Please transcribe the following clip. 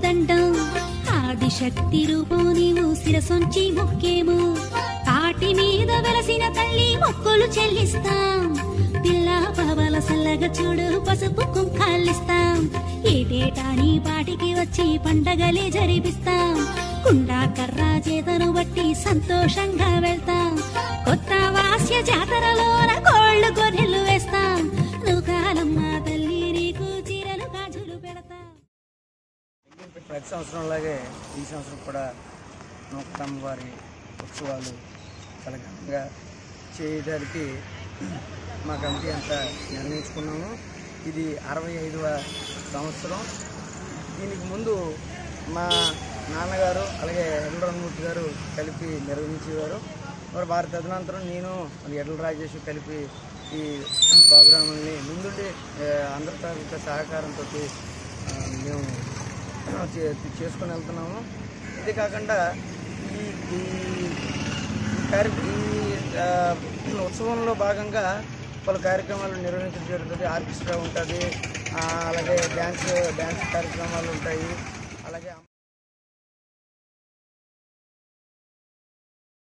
దండం ఆదిశక్తి రూపం నీవు శిరసొంచి మొక్కేము తాటి మీద వెలసిన తల్లి మొక్కులు చెల్లిస్తాం పిల్ల పవల సల్లగా చూడు పసుపు కుంకాలిస్తాం ఏటేటా నీ పాటికి వచ్చి పండగలే జరిపిస్తాం కుండా కర్రా చేతను బట్టి సంతోషంగా వెళ్తాం కొత్త వాస్య జాతరలోన కోళ్ళు గొర్రెలు వేస్తాం నువ్వు తల్లి నీకు చీరలు గాజులు పెడతాం ప్రతి సంవత్సరంలాగే ఈ సంవత్సరం కూడా నూకతమ్మ వారి ఉత్సవాలు చాలా ఘనంగా చేయడానికి మా కమిటీ అంతా నిర్ణయించుకున్నాము ఇది అరవై ఐదవ సంవత్సరం దీనికి ముందు మా నాన్నగారు అలాగే ఎల్లరమూర్తి గారు కలిపి నిర్వహించేవారు మరి వారి తదనంతరం నేను మరి ఎడ్ల రాజేష్ కలిపి ఈ ప్రోగ్రాముల్ని ముందుండి ఆ, అందరి తాలూకా సహకారంతో మేము చే- చేసుకొని వెళ్తున్నాము ఇది కాకుండా ఈ ఈ కార్య ఈ ఆ, ఉత్సవంలో భాగంగా పలు కార్యక్రమాలు నిర్వహించడం జరుగుతుంది ఆర్కెస్ట్రా ఉంటుంది ఆ, అలాగే డ్యాన్స్ డ్యాన్స్ కార్యక్రమాలు ఉంటాయి అలాగే